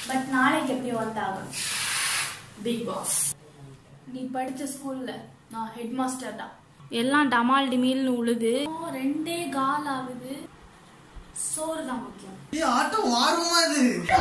But நாளைக்கு எப்படி வந்தாகும் பிக் பாஸ் நீ படிச்ச ஸ்கூல்ல நான் ஹெட் மாஸ்டர் தான் எல்லாம் டமால் டிமில்னு உழுது ஓ, ரெண்டே கால் ஆகுது சோறு தான் முக்கியம் ஏய் ஆட்டம் ஆர்வமா இது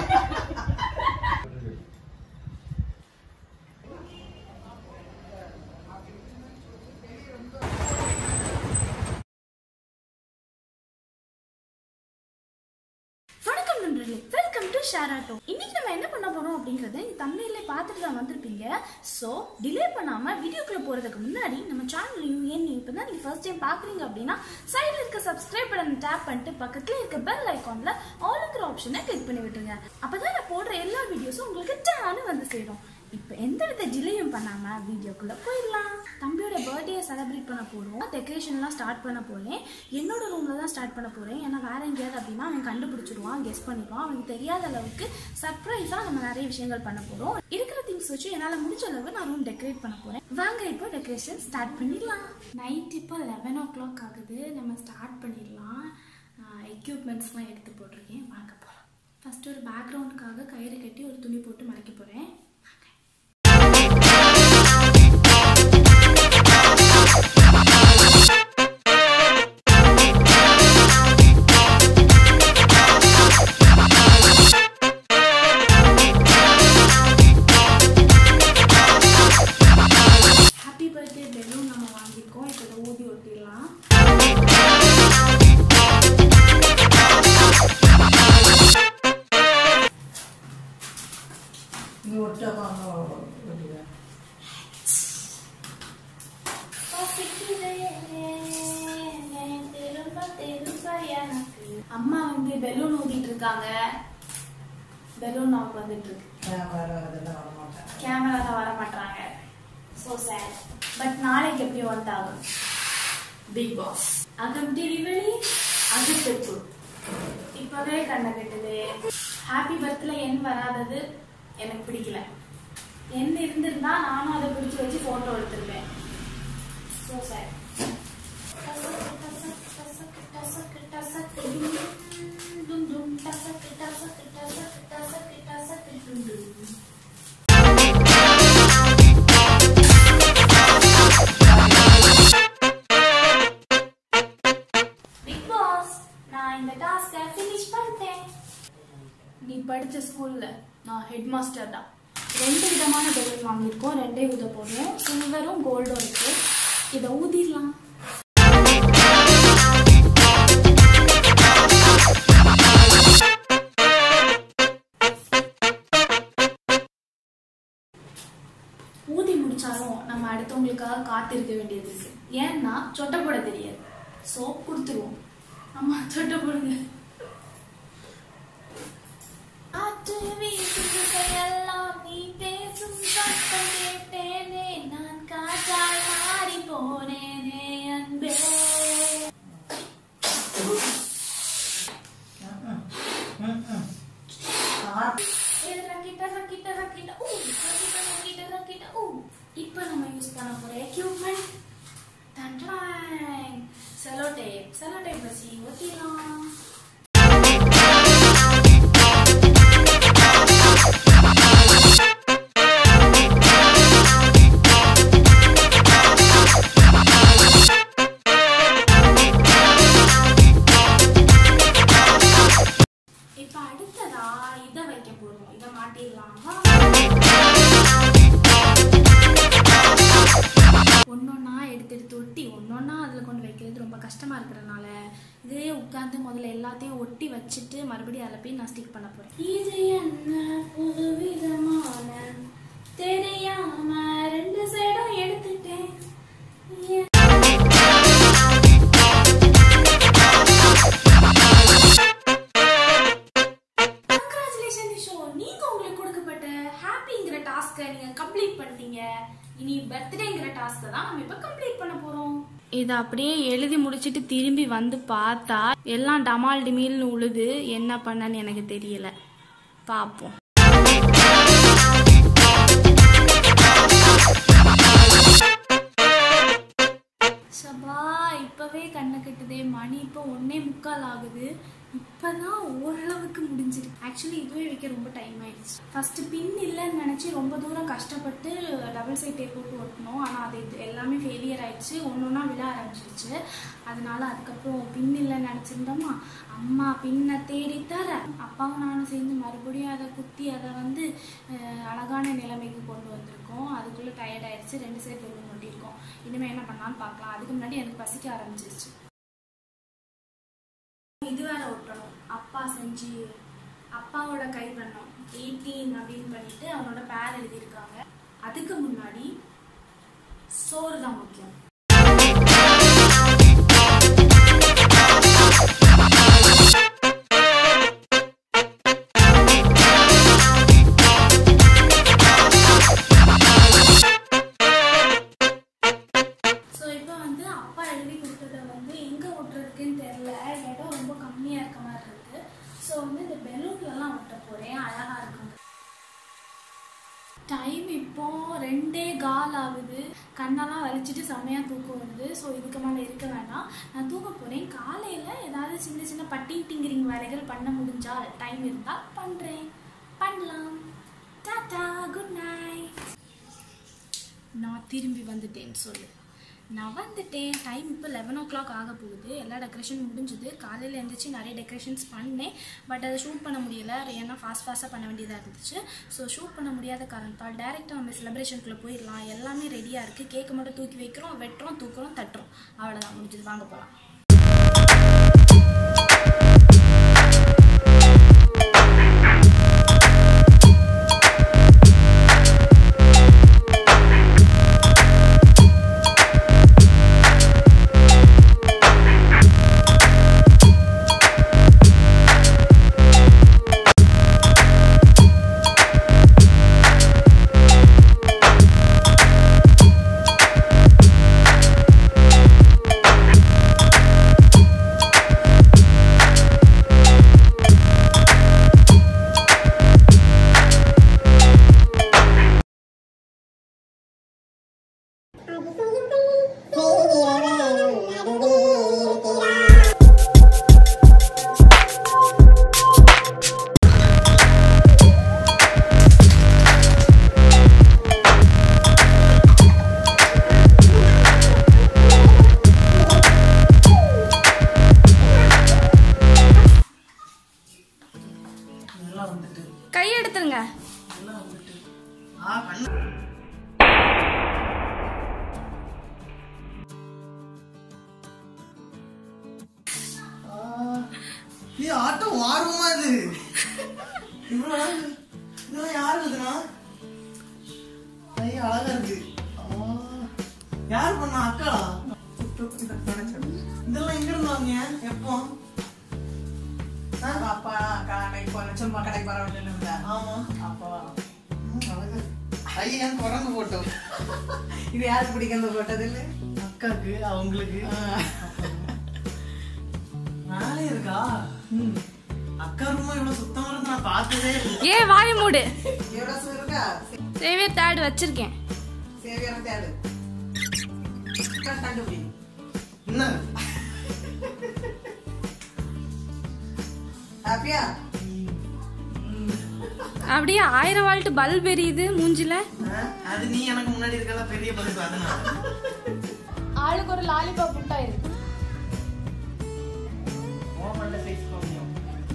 வணக்கம் நண்பர்களே வெல்கம் டு ஷேராட்டோ இன்னைக்கு நம்ம என்ன பண்ண போறோம் அப்படிங்கறது தமிழ்ல பார்த்துட்டு தான் வந்திருப்பீங்க ஸோ டிலே பண்ணாம வீடியோக்குள்ள போறதுக்கு முன்னாடி நம்ம சேனலையும் ஏன் இப்போ தான் நீங்க ஃபர்ஸ்ட் டைம் பாக்குறீங்க அப்படின்னா சைடில் இருக்க சப்ஸ்கிரைப் பட்டன் டேப் பண்ணிட்டு பக்கத்துல இருக்க பெல் ஐகான்ல ஆளுங்கிற ஆப்ஷனை கிளிக் பண்ணி விட்டுருங்க அப்பதான் நான் போடுற எல்லா வீடியோஸும் உங்களுக்கு டானு வந்து சேரும் இப்போ எந்த வித டிலேயும் பண்ணாம வீடியோக்குள்ள போயிடலாம் தம்பியோட பர்த்டே செலிப்ரேட் பண்ண போறோம் டெக்கரேஷன்லாம் ஸ்டார்ட் பண்ண போறேன் என்னோட ரூம்ல தான் ஸ்டார்ட் பண்ண போறேன் ஏன்னா வேற எங்கேயாவது அப்படின்னா அவன் கண்டுபிடிச்சிருவான் கெஸ் பண்ணிடுவான் அவனுக்கு தெரியாத அளவுக்கு சர்ப்ரைஸா நம்ம நிறைய விஷயங்கள் பண்ண போறோம் இருக்கிற திங்ஸ் வச்சு என்னால முடிஞ்ச அளவு நான் ரூம் டெக்கரேட் பண்ண போறேன் வாங்க இப்போ டெக்கரேஷன் ஸ்டார்ட் பண்ணிடலாம் நைட் இப்போ லெவன் ஓ கிளாக் ஆகுது நம்ம ஸ்டார்ட் பண்ணிடலாம் எக்யூப்மெண்ட்ஸ்லாம் எடுத்து போட்டிருக்கேன் வாங்க போகலாம் ஃபர்ஸ்ட் ஒரு பேக்ரவுண்டுக்காக கயிறு கட்டி ஒரு துணி போட்டு மறைக்க போறேன் ஹாப்பி பர்த்டே பெலூன் நம்ம வாங்கியிருக்கோம் இப்போ இதை ஊதி ஒட்டிடலாம் நீ ஒட்டாம ஒட்டுங்க அம்மா வந்து பெலூன் ஊதிட்டு இருக்காங்க பெலூன் நமக்கு வந்துட்டு இருக்கு கேமரா அதெல்லாம் வர மாட்டேன் கேமரால வர மாட்டாங்க சோ சேட் பட் நாளைக்கு எப்படி வந்தாகும் பிக் பாஸ் அகம் டிலிவரி அகத்துக்கு இப்பவே கண்ண கட்டுது ஹாப்பி பர்த்ல என் வராதது எனக்கு பிடிக்கல என் இருந்திருந்தா நானும் அதை பிடிச்சி வச்சு போட்டோ எடுத்திருப்பேன் சோ சேட் பிக் பாஸ் நான் இந்த டாஸ்கை ஃபினிஷ் பண்ணிட்டேன் நீ படிச்ச ஸ்கூல்ல நான் ஹெட் மாஸ்டர் தான் ரெண்டு விதமான பெலூன் வாங்கியிருக்கோம் ரெண்டே ஊத போடுறோம் சில்வரும் கோல்டும் இருக்கு இதை ஊதிடலாம் ஊதி முடிச்சாலும் நம்ம அடுத்தவங்களுக்காக காத்திருக்க வேண்டியது இருக்கு ஏன்னா சொட்டை போட தெரியாது சோ கொடுத்துருவோம் அம்மா சொட்டை போடுங்க காற்று வீசுகையெல்லாம் நீ பேசும் சத்தம் கேட்டேனே நான் காற்றாய் மாறி போனேனே அன்பே இது ரக்கிட்ட, ரக்கிட்ட, ரக்கிட்ட, ஊ, ரக்கிட்ட, ரக்கிட்ட, ரக்கிட்ட, ஊ. இப்ப நம்ம யூஸ் பண்ண போற equipment cello tape cello tape வச்சு ஒட்டிடலாம் இப்ப அடுத்ததா இத வைக்க போறோம் இத மாட்டிடலாம் ஒன்னொன்னா எடுத்து எடுத்து ஒட்டி ஒன்னொன்னா அதுல கொண்டு வைக்கிறது ரொம்ப கஷ்டமா இருக்கிறதுனால இதே உட்கார்ந்து முதல்ல எல்லாத்தையும் ஒட்டி வச்சுட்டு மறுபடியும் அதில் போய் நான் ஸ்டிக் பண்ண போறேன் இது என்ன புது விதமான தெரியாம ரெண்டு சைடும் எடுத்துட்டேன் ஏன் கங்க்ராச்சுலேஷன் நிஷோ நீங்க உங்களுக்கு கொடுக்கப்பட்ட ஹாப்பிங்கிற டாஸ்க்கை நீங்க கம்ப்ளீட் பண்ணிட்டீங்க இனி பர்த்டேங்கிற டாஸ்க்கை தான் நம்ம இப்ப கம்ப்ளீட் பண்ண போறோம் இதை அப்படியே எழுதி முடிச்சிட்டு திரும்பி வந்து பார்த்தா எல்லாம் டமால் டிமில்னு உழுது என்ன பண்ணன்னு எனக்கு தெரியல பார்ப்போம் சபா இப்பவே கண்ணு கட்டுதே மணி இப்போ ஒன்னே முக்கால் ஆகுது இப்பதான் ஓரளவுக்கு முடிஞ்சிருக்கு ஆக்சுவலி இதுவே வைக்க ரொம்ப டைம் ஆயிடுச்சு ஃபர்ஸ்ட் பின் இல்லைன்னு நினச்சி ரொம்ப தூரம் கஷ்டப்பட்டு டபுள் சைட் டேப் போட்டு ஒட்டணும் ஆனால் அது இது எல்லாமே ஃபெயிலியர் ஆயிடுச்சு ஒன்று ஒன்றா விழ ஆரம்பிச்சிருச்சு அதனால அதுக்கப்புறம் பின் இல்லைன்னு நினச்சிருந்தோமா அம்மா பின்னை தேடி தர அப்பாவும் நானும் சேர்ந்து மறுபடியும் அதை குத்தி அதை வந்து அஹ், அழகான நிலைமைக்கு கொண்டு வந்திருக்கோம் அதுக்குள்ளே டயர்ட் ஆயிடுச்சு ரெண்டு சைடு பெலூன் ஒட்டியிருக்கோம் இனிமேல் என்ன பண்ணலாம்னு பார்க்கலாம் அதுக்கு முன்னாடி எனக்கு பசிக்க ஆரம்பிச்சிருச்சு இது வேற ஒட்டணும் அப்பா செஞ்சு அப்பாவோட கை வண்ணம் எயிட்டீன் அப்படின்னு பண்ணிட்டு அவனோட பேர் எழுதியிருக்காங்க அதுக்கு முன்னாடி சோறு தான் முக்கியம் ஸோ இப்போ வந்து அப்பா எழுதி கொடுத்ததை வந்து எங்கே ஒட்டுறதுக்குன்னு தெரில இடம் ரொம்ப கம்மியாக இருக்க மாதிரி இருக்கு ஸோ வந்து இந்த பெலூன்லலாம் ஒட்ட போகிறேன் அழகாக இருக்குங்க டைம் இப்போ ரெண்டே கால் ஆகுது கண்ணெல்லாம் வலிச்சிட்டு செம்மையாக தூக்கம் வருது ஸோ இதுக்கு மேலே இருக்க வேண்டாம் நான் தூங்க போகிறேன் காலையில் ஏதாவது சின்ன சின்ன பட்டிங் டிங்கரிங் வேலைகள் பண்ண முடிஞ்சால் டைம் இருந்தால் பண்ணுறேன் பண்ணலாம் டாடா குட் நைட் நான் திரும்பி வந்துட்டேன்னு சொல்லு நான் வந்துட்டேன் டைம் இப்போ லெவன் ஓ கிளாக் ஆக போகுது எல்லா டெக்கரேஷன் முடிஞ்சுது காலையில் எழுந்திரிச்சு நிறைய டெக்கரேஷன்ஸ் பண்ணேன் பட் அதை ஷூட் பண்ண முடியல ஏன்னா ஃபாஸ்ட் ஃபாஸ்ட்டாக பண்ண வேண்டியதாக இருந்துச்சு ஸோ ஷூட் பண்ண முடியாத காரணத்தால் டேரெக்டாக நம்ம செலிப்ரேஷனுக்குள்ளே போயிடலாம் எல்லாமே ரெடியாக இருக்குது கேக்கு மட்டும் தூக்கி வைக்கிறோம் வெட்டுறோம் தூக்குறோம் தட்டுறோம் அவ்வளோதான் முடிஞ்சது வாங்க போகலாம் இதெல்லாம் வந்துட்டு கை எடுத்துருங்க இதெல்லாம் வந்துட்டு ஆ கண்ணு ஆ, இது ஆட்டம் ஆர்வமா இது இவ்வளவு நாள் இதெல்லாம் யாரு இதுனா ஐயா அழகா இருக்கு ஆ, யார் பண்ணா அக்காளா இதெல்லாம் எங்க இருந்து வாங்க எப்போ ஆ? அப்பா கடைக்கு போன சும்மா கடைக்கு வர வேண்டியது இருந்தா ஆமா அப்போ ம், அழகா ஐயா குரங்கு போட்டோம் இது யாருக்கு பிடிக்கிறது போட்டது இல்ல அக்காக்கு அவங்களுக்கு மேலே இருக்கா அக்கா ரூமா இவ்வளவு சுத்தமா இருந்து நான் பார்த்ததே இல்லை ஏ வாய மூடு எவ்வளவு சூ இருக்கா சேவியர் தேர்ட் வச்சிருக்கேன் சேவியர தேடு கண்டுபிடி என்ன ஹாப்பியா அப்படியே ஆயிரம் வால்ட் பல்ப் எரியுது மூஞ்சில ஆ, அது நீ எனக்கு முன்னாடி இருக்கல பெரிய பதுக்கு அதனால ஆளுக்கு ஒரு லாலிபாப் இருக்கு ஓமண்ட சைஸ் கம்மியும்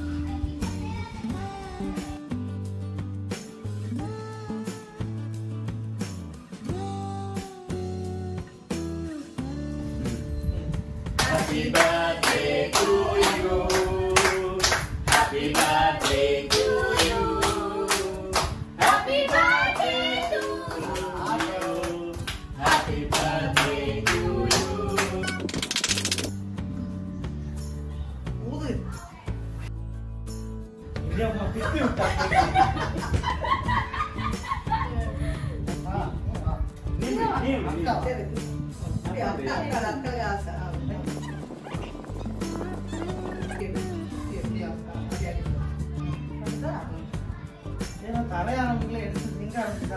ஊது சரி அப்படியா, அக்கா அக்கா அக்கா ஆசை ஆ. எப்படி அக்கா அப்படியா வந்தா? ஏன்னா தலை ஆரம்பிக்கல எடுத்து திங்க ஆரம்பிச்சா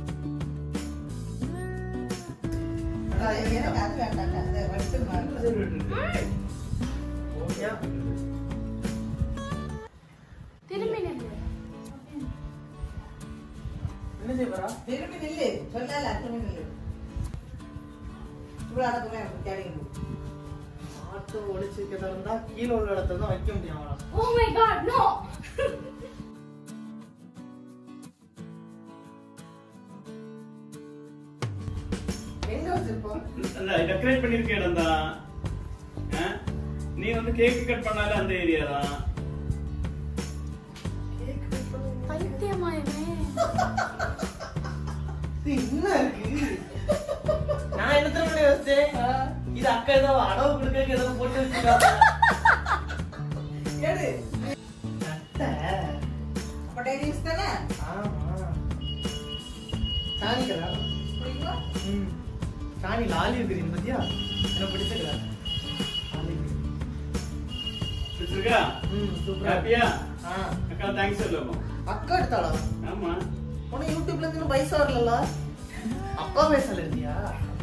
அது எனக்கு அது வேண்டாம் அது வட்டு மாறு ஏன்? திரும்பி நில்லு என்ன செய்ய போறா திரும்பி நில்லு சொல்லல திரும்பி நில்லு இவ்வளவு அடக்கமே தேடிங்க ஆட்டோ ஒளிச்சு இருந்தா கீழே உள்ள இடத்துல தான் வைக்க முடியும் அவளா ஓ மை காட் நோ எங்க வச்சிருப்போம் அந்த டெக்கரேட் பண்ணிருக்க இடம் தான் நீ வந்து கேக் கட் பண்ணால அந்த ஏரியா தான் பைத்தியமா இவன் இது என்ன இருக்கு நான் என்ன திரும்ப யோசிச்சேன் இது அக்கா ஏதோ அடவு கொடுக்க ஏதோ போட்டு வச்சிருக்காங்க எடு அத்தை. அப்ப டெய்லி யூஸ் தானே ஆமா சாணிக்கிறா புரியுங்களா ம் சாணி லாலி இருக்கிறீங்க பத்தியா எனக்கு பிடிச்சிருக்கா லாலி பிடிச்சிருக்கா ம் சூப்பரா ஹாப்பியா ஆ அக்கா தேங்க்ஸ் சொல்லுவோம் அக்கா எடுத்தாளா ஆமா உனக்கு யூடியூப்ல இருந்து இன்னும் பைசா வரல அக்கா பேசல இருந்தியா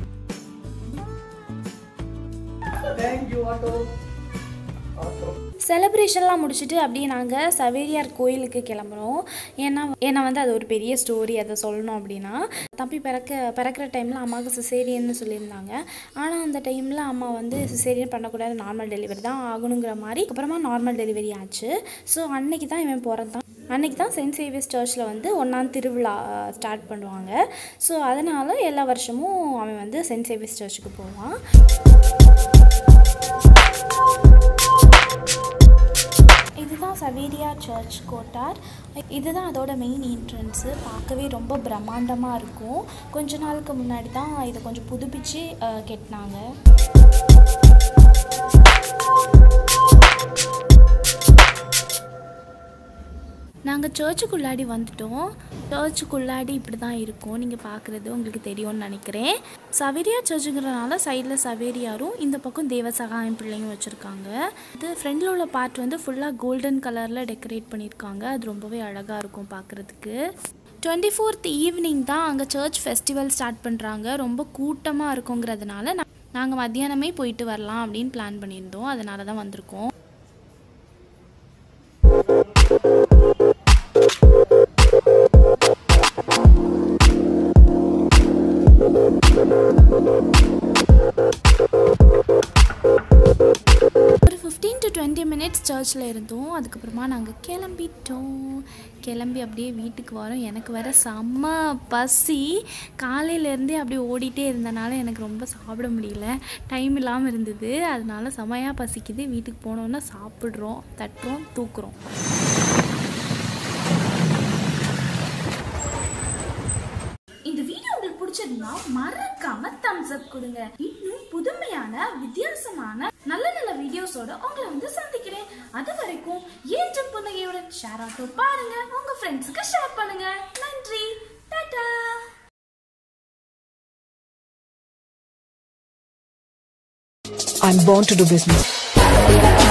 தேங்க்யூ ஆட்டோ ஆட்டோ செலிப்ரேஷன்லாம் முடிச்சுட்டு அப்படியே நாங்கள் சவேரியார் கோயிலுக்கு கிளம்புறோம் ஏன்னா ஏன்னா வந்து அது ஒரு பெரிய ஸ்டோரி அதை சொல்லணும் அப்படின்னா தம்பி பிறக்க பிறக்கிற டைமில் அம்மாவுக்கு சிசேரியன்னு சொல்லியிருந்தாங்க ஆனால் அந்த டைமில் அம்மா வந்து சிசேரியன் பண்ணக்கூடாது நார்மல் டெலிவரி தான் ஆகணுங்கிற மாதிரி அப்புறமா நார்மல் டெலிவரி ஆச்சு ஸோ அன்னைக்கு தான் இவன் பிறந்தான் அன்னைக்கு தான் சென்ட் சேவியர்ஸ் சர்ச்சில் வந்து ஒன்றாம் திருவிழா ஸ்டார்ட் பண்ணுவாங்க ஸோ அதனால் எல்லா வருஷமும் அவன் வந்து சென்ட் சேவியர்ஸ் சர்ச்சுக்கு போவான் இதுதான் சவேரியா சர்ச் கோட்டார் இதுதான் அதோட மெயின் என்ட்ரன்ஸு பார்க்கவே ரொம்ப பிரம்மாண்டமாக இருக்கும் கொஞ்ச நாளுக்கு முன்னாடி தான் இதை கொஞ்சம் புதுப்பிச்சு அஹ், கெட்டினாங்க நாங்கள் சர்ச்சுக்குள்ளாடி வந்துட்டோம் சர்ச்சுக்குள்ளாடி இப்படி தான் இருக்கும் நீங்கள் பார்க்குறது உங்களுக்கு தெரியும்னு நினைக்கிறேன் சவேரியா சர்ச்சுங்கிறனால சைடில் சவேரியாரும் இந்த பக்கம் தேவ சகாயம் பிள்ளையும் வச்சுருக்காங்க இது ஃப்ரண்டில் உள்ள பார்ட் வந்து ஃபுல்லாக கோல்டன் கலரில் டெக்கரேட் பண்ணியிருக்காங்க அது ரொம்பவே அழகாக இருக்கும் பார்க்குறதுக்கு டுவெண்ட்டி ஃபோர்த் ஈவினிங் தான் அங்கே சர்ச் ஃபெஸ்டிவல் ஸ்டார்ட் பண்ணுறாங்க ரொம்ப கூட்டமாக இருக்குங்கிறதுனால நாங்கள் மத்தியானமே போயிட்டு வரலாம் அப்படின்னு பிளான் பண்ணியிருந்தோம் அதனால தான் வந்திருக்கோம் ஒரு ஃபிஃப்டீன் டு டுவெண்ட்டி மினிட்ஸ் சர்ச்சில் இருந்தோம் அதுக்கப்புறமா நாங்கள் கிளம்பிட்டோம் கிளம்பி அப்படியே வீட்டுக்கு வரோம் எனக்கு வேற செம்ம பசி காலையிலேருந்தே அப்படியே ஓடிட்டே இருந்தனால எனக்கு ரொம்ப சாப்பிட முடியல டைம் இல்லாமல் இருந்தது அதனால செமையாக பசிக்குது வீட்டுக்கு போனோன்னா சாப்பிட்றோம் தட்டுறோம் தூக்குறோம் இந்த வீடியோ உங்களுக்கு பிடிச்சிருந்தா மறக்காம தம்ஸ் அப் கொடுங்க இன்னும் புதுமையான வித்தியாசமான நல்ல நல்ல வீடியோஸோட உங்களை வந்து சந்திக்கிறேன் அது வரைக்கும் ஏற்றும் புன்னகையுடன் ஷேர் ஆட்டோ பாருங்க உங்க ஃப்ரெண்ட்ஸுக்கு ஷேர் பண்ணுங்க நன்றி Tata I'm born to do business.